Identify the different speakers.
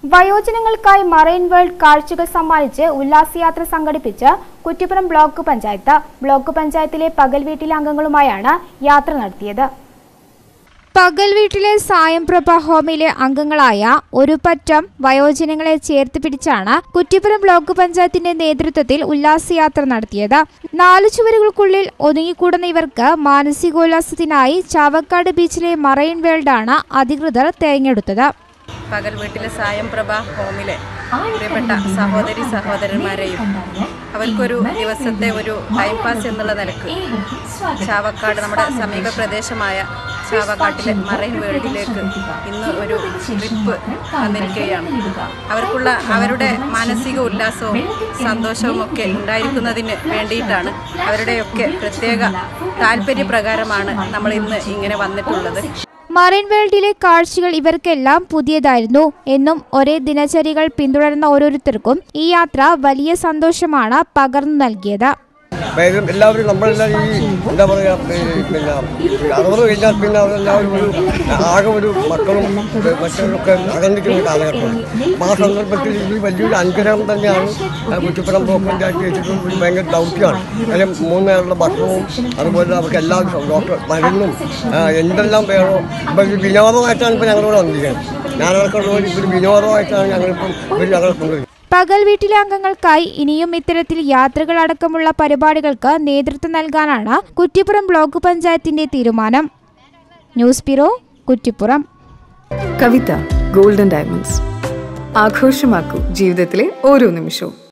Speaker 1: വയോജനങ്ങൾക്കായി marine world കാഴ്ചകൾ സമ്മാനിച്ച് ഉല്ലാസയാത്ര സംഘടിപ്പിച്ച് കുറ്റിപ്പുറം ബ്ലോക്ക് പഞ്ചായത്ത് ബ്ലോക്ക് പഞ്ചായത്തിലെ പകൽ വീട്ടിലെ അംഗങ്ങളുമായാണ് യാത്ര നടത്തിയത് പകൽ വീട്ടിലെ സായംപ്രഭ ഹോമിലെ അംഗങ്ങളായ ഒരു പറ്റം വയോജനങ്ങളെ ചേർത്ത് പിടിച്ചാണ് കുറ്റിപ്പുറം ബ്ലോക്ക് പഞ്ചായത്തിന്റെ നേതൃത്വത്തിൽ ഉല്ലാസയാത്ര നടത്തിയത് നാലു ചുവരുകൾക്കുള്ളിൽ ഒതുങ്ങിക്കൂടുന്ന ഇവർക്ക് മാനസികോല്ലാസത്തിനായി ചാവക്കാട് ബീച്ചിലെ മറൈൻ വേൾഡാണ് അധികൃതർ തെരഞ്ഞെടുത്തത്
Speaker 2: പകൽ വീട്ടിലെ സായം പ്രഭ ഹോമിലെ പ്രിയപ്പെട്ട സഹോദരി സഹോദരന്മാരെയും അവർക്കൊരു ദിവസത്തെ ഒരു ടൈം പാസ് എന്നുള്ള നിലക്ക് ചാവക്കാട് നമ്മുടെ സമീപ പ്രദേശമായ ചാവക്കാട്ടിലെ മറൈൻ വേൾഡിലേക്ക് ഇന്ന് ഒരു ട്രിപ്പ് വന്നിരിക്കുകയാണ് അവർക്കുള്ള അവരുടെ മാനസിക ഉല്ലാസവും സന്തോഷവും ഒക്കെ ഉണ്ടായിരിക്കുന്നതിന് വേണ്ടിയിട്ടാണ് അവരുടെയൊക്കെ പ്രത്യേക താല്പര്യപ്രകാരമാണ് നമ്മൾ ഇന്ന് ഇങ്ങനെ വന്നിട്ടുള്ളത്
Speaker 1: മറൈൻ വേൾഡിലെ കാഴ്ചകൾ ഇവർക്കെല്ലാം പുതിയതായിരുന്നു എന്നും ഒരേ ദിനചര്യകൾ പിന്തുടരുന്ന ഓരോരുത്തർക്കും ഈ യാത്ര വലിയ സന്തോഷമാണ് പകർന്നു നൽകിയത്
Speaker 3: അതായത് എല്ലാവരും നമ്മളെല്ലാം ഈ എന്താ പറയുക പിന്നെ അറുപത് കഴിഞ്ഞാൽ പിന്നെ അവരെല്ലാവരും ഒരു ആകെ ഒരു മക്കളും മറ്റവരൊക്കെ അകന്നിരിക്കുന്ന ഒരു കാലഘട്ടമാണ് അപ്പോൾ ആ സന്ദർഭത്തിൽ ഇത് വലിയൊരു അനുഗ്രഹം തന്നെയാണ് ആ കുറ്റിപ്പുറം ബ്ലോക്ക് പഞ്ചായത്ത് വെച്ചിട്ടും ഒരു ഭയങ്കര ദൗത്യമാണ് കാര്യം മൂന്ന് നേരമുള്ള ഭക്ഷണവും അതുപോലെ അവർക്ക് എല്ലാ ഡോക്ടർ മരുന്നും ആ, എന്തെല്ലാം വേണോ ഇപ്പം ഒരു വിനോദമായിട്ടാണ് ഇപ്പോൾ ഞങ്ങളിവിടെ വന്നിരിക്കുന്നത് ഞാനടക്കമുള്ള ഒരു ഒരു വിനോദമായിട്ടാണ് ഞങ്ങളിപ്പം ഇവർ ഞങ്ങളെ കൊണ്ടുവരുന്നത്
Speaker 1: പകൽ വീട്ടിലെ അംഗങ്ങൾക്കായി ഇനിയും ഇത്തരത്തിൽ യാത്രകൾ അടക്കമുള്ള പരിപാടികൾക്ക് നേതൃത്വം നൽകാനാണ് കുറ്റിപ്പുറം ബ്ലോക്ക് പഞ്ചായത്തിന്റെ തീരുമാനം news bureau Kuttippuram
Speaker 4: Kavitha golden diamonds ആഘോഷമാക്കൂ ജീവിതത്തിലെ ഓരോ നിമിഷവും